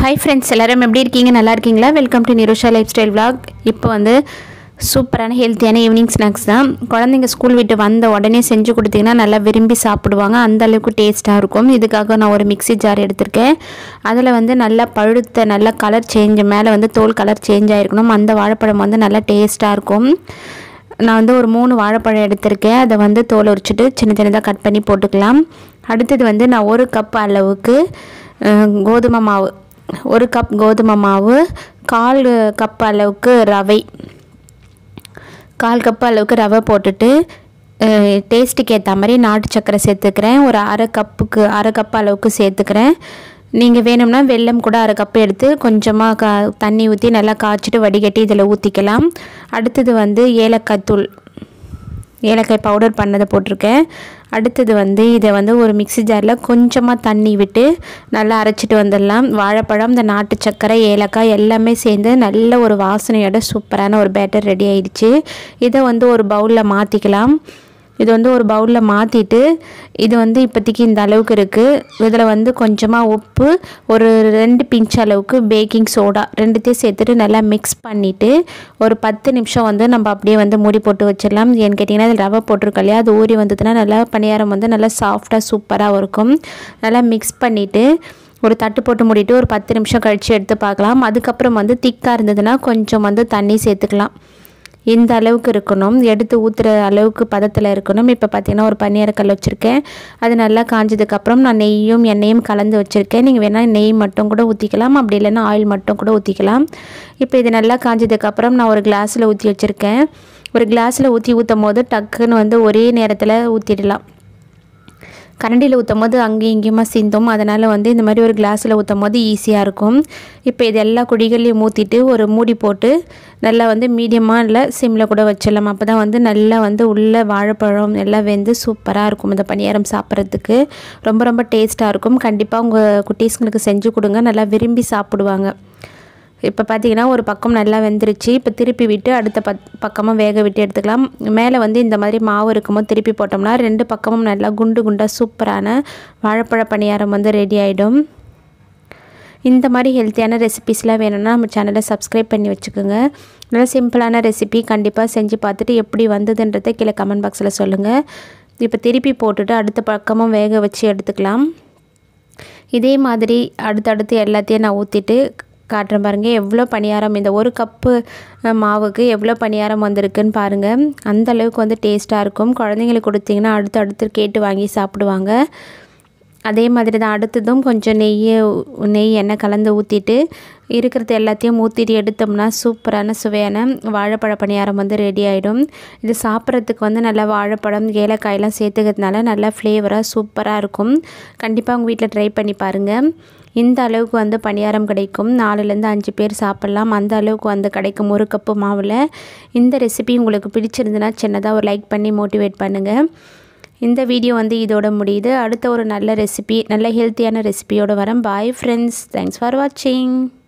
hi friends எல்லாரும் எப்படி இருக்கீங்க நல்லா இருக்கீங்களா welcome to Nirosha lifestyle vlog இப்போ வந்து சூப்பரான ஹெல்த்தியான ஈவினிங் ஸ்நாக்ஸ் தான் குழந்தைங்க ஸ்கூல் விட்டு வந்த உடனே செஞ்சு கொடுத்தீங்கன்னா நல்லா விரும்பி சாப்பிடுவாங்க அந்த அளவுக்கு டேஸ்ட்டாக இருக்கும் இதுக்காக நான் ஒரு மிக்ஸி ஜார் எடுத்திருக்கேன் அதில் வந்து நல்லா பழுத்த நல்லா கலர் சேஞ்ச் மேலே வந்து தோல் கலர் சேஞ்ச் ஆகிருக்கணும் அந்த வாழைப்பழம் வந்து நல்லா டேஸ்ட்டாக இருக்கும் நான் வந்து ஒரு மூணு வாழைப்பழம் எடுத்திருக்கேன் அதை வந்து தோல் உரிச்சிட்டு சின்ன சின்னதாக கட் பண்ணி போட்டுக்கலாம் அடுத்தது வந்து நான் ஒரு கப் அளவுக்கு அஹ், கோதுமை மாவு ஒரு கப் கோதுமை மாவு கால் கப் அளவுக்கு ரவை கால் கப் அளவுக்கு ரவை போட்டுட்டு டேஸ்ட்டுக்கு ஏற்ற மாதிரி நாட்டு சர்க்கரை சேர்த்துக்கிறேன் ஒரு அரை கப்புக்கு அரை கப் அளவுக்கு சேர்த்துக்கிறேன் நீங்கள் வேணும்னா வெல்லம் கூட அரை கப் எடுத்து கொஞ்சமாக கா தண்ணி ஊற்றி நல்லா காய்ச்சிட்டு வடிகட்டி இதில் ஊற்றிக்கலாம் அடுத்தது வந்து ஏலக்காய் தூள் ஏலக்காய் பவுடர் பண்ணதை போட்டிருக்கேன் அடுத்தது வந்து இதை வந்து ஒரு மிக்ஸி ஜாரில் கொஞ்சமாக தண்ணி விட்டு நல்லா அரைச்சிட்டு வந்துடலாம் வாழைப்பழம் இந்த நாட்டு சர்க்கரை ஏலக்காய் எல்லாமே சேர்ந்து நல்ல ஒரு வாசனையோட சூப்பரான ஒரு பேட்டர் ரெடி ஆயிடுச்சு இதை வந்து ஒரு பவுலில் மாற்றிக்கலாம் இது வந்து ஒரு பவுலில் மாற்றிட்டு இது வந்து இப்போதைக்கு இந்த அளவுக்கு இருக்குது இதில் வந்து கொஞ்சமாக உப்பு ஒரு ரெண்டு பிஞ்ச் அளவுக்கு பேக்கிங் சோடா ரெண்டுத்தையும் சேர்த்துட்டு நல்லா மிக்ஸ் பண்ணிவிட்டு ஒரு பத்து நிமிஷம் வந்து நம்ம அப்படியே வந்து மூடி போட்டு வச்சிடலாம் ஏன்னு கேட்டிங்கன்னா இதில் ரவை போட்டிருக்கோம் இல்லையா அது ஊறி வந்ததுன்னா நல்லா பணியாரம் வந்து நல்லா சாஃப்டாக சூப்பராக இருக்கும் நல்லா மிக்ஸ் பண்ணிவிட்டு ஒரு தட்டு போட்டு மூடிட்டு ஒரு பத்து நிமிஷம் கழித்து எடுத்து பார்க்கலாம் அதுக்கப்புறம் வந்து திக்காக இருந்ததுன்னா கொஞ்சம் வந்து தண்ணி சேர்த்துக்கலாம் இந்த அளவுக்கு இருக்கணும் எடுத்து ஊற்றுற அளவுக்கு பதத்தில் இருக்கணும் இப்போ பார்த்தீங்கன்னா ஒரு பன்னீரக்கல் வச்சுருக்கேன் அது நல்லா காஞ்சதுக்கப்புறம் நான் நெய்யும் எண்ணெயும் கலந்து வச்சுருக்கேன் நீங்கள் வேணால் நெய் மட்டும் கூட ஊற்றிக்கலாம் அப்படி இல்லைன்னா ஆயில் மட்டும் கூட ஊற்றிக்கலாம் இப்போ இது நல்லா காஞ்சதுக்கப்புறம் நான் ஒரு கிளாஸில் ஊற்றி வச்சுருக்கேன் ஒரு கிளாஸில் ஊற்றி ஊற்றும் போது டக்குன்னு வந்து ஒரே நேரத்தில் ஊற்றிடலாம் கரண்டியில் ஊற்றும் போது அங்கேயும் இங்கேயுமா சிந்தும் அதனால் வந்து இந்த மாதிரி ஒரு கிளாஸில் ஊற்றும் போது ஈஸியாக இருக்கும் இப்போ இது எல்லா குடிகளையும் ஊற்றிட்டு ஒரு மூடி போட்டு நல்லா வந்து மீடியமாக இல்லை சிம்மில் கூட வச்சிடலாம் அப்போ தான் வந்து நல்லா வந்து உள்ள வாழைப்பழம் எல்லாம் வெந்து சூப்பராக இருக்கும் இந்த பணியாரம் சாப்பிட்றதுக்கு ரொம்ப ரொம்ப டேஸ்ட்டாக இருக்கும் கண்டிப்பாக உங்கள் குட்டீஸ்ங்களுக்கு செஞ்சு கொடுங்க நல்லா விரும்பி சாப்பிடுவாங்க இப்போ பார்த்தீங்கன்னா ஒரு பக்கம் நல்லா வெந்துருச்சு இப்போ திருப்பி விட்டு அடுத்த பத் பக்கமும் வேக விட்டு எடுத்துக்கலாம் மேலே வந்து இந்த மாதிரி மாவு இருக்கும்போது திருப்பி போட்டோம்னா ரெண்டு பக்கமும் நல்லா குண்டு குண்டாக சூப்பரான வாழைப்பழ பணியாரம் வந்து ரெடி ஆகிடும் இந்த மாதிரி ஹெல்த்தியான ரெசிபிஸ்லாம் வேணும்னா நம்ம சேனலை சப்ஸ்கிரைப் பண்ணி வச்சுக்கோங்க நல்லா சிம்பிளான ரெசிபி கண்டிப்பாக செஞ்சு பார்த்துட்டு எப்படி வந்ததுன்றதை கீழே கமெண்ட் பாக்ஸில் சொல்லுங்கள் இப்போ திருப்பி போட்டுட்டு அடுத்த பக்கமும் வேக வச்சு எடுத்துக்கலாம் இதே மாதிரி அடுத்தடுத்து எல்லாத்தையும் நான் ஊற்றிட்டு காட்டுறேன் பாருங்கள் எவ்வளோ பணியாரம் இந்த ஒரு கப்பு அஹ், மாவுக்கு எவ்வளோ பணியாரம் வந்திருக்குன்னு பாருங்கள் அந்த அளவுக்கு வந்து டேஸ்ட்டாக இருக்கும் குழந்தைங்களுக்கு கொடுத்தீங்கன்னா அடுத்து அடுத்து கேட்டு வாங்கி சாப்பிடுவாங்க அதே மாதிரி தான் அடுத்ததும் கொஞ்சம் நெய் நெய் எண்ணெய் கலந்து ஊற்றிட்டு இருக்கிறது எல்லாத்தையும் ஊற்றிட்டு எடுத்தோம்னா சூப்பரான சுவையான வாழைப்பழ பணியாரம் வந்து ரெடி ஆகிடும் இது சாப்பிட்றதுக்கு வந்து நல்லா வாழைப்பழம் ஏலக்காயெல்லாம் சேர்த்துக்கிறதுனால நல்லா ஃப்ளேவராக சூப்பராக இருக்கும் கண்டிப்பாக உங்கள் வீட்டில் ட்ரை பண்ணி பாருங்கள் இந்த அளவுக்கு வந்து பணியாரம் கிடைக்கும் நாலுலேருந்து அஞ்சு பேர் சாப்பிட்லாம் அந்த அளவுக்கு வந்து கிடைக்கும் ஒரு கப்பு மாவில் இந்த ரெசிபி உங்களுக்கு பிடிச்சிருந்துன்னா சின்னதாக ஒரு லைக் பண்ணி மோட்டிவேட் பண்ணுங்கள் இந்த வீடியோ வந்து இதோட முடியுது அடுத்த ஒரு நல்ல ரெசிபி நல்ல ஹெல்த்தியான ரெசிபியோட வரேன் பாய் ஃப்ரெண்ட்ஸ் தேங்க்ஸ் ஃபார் வாட்சிங்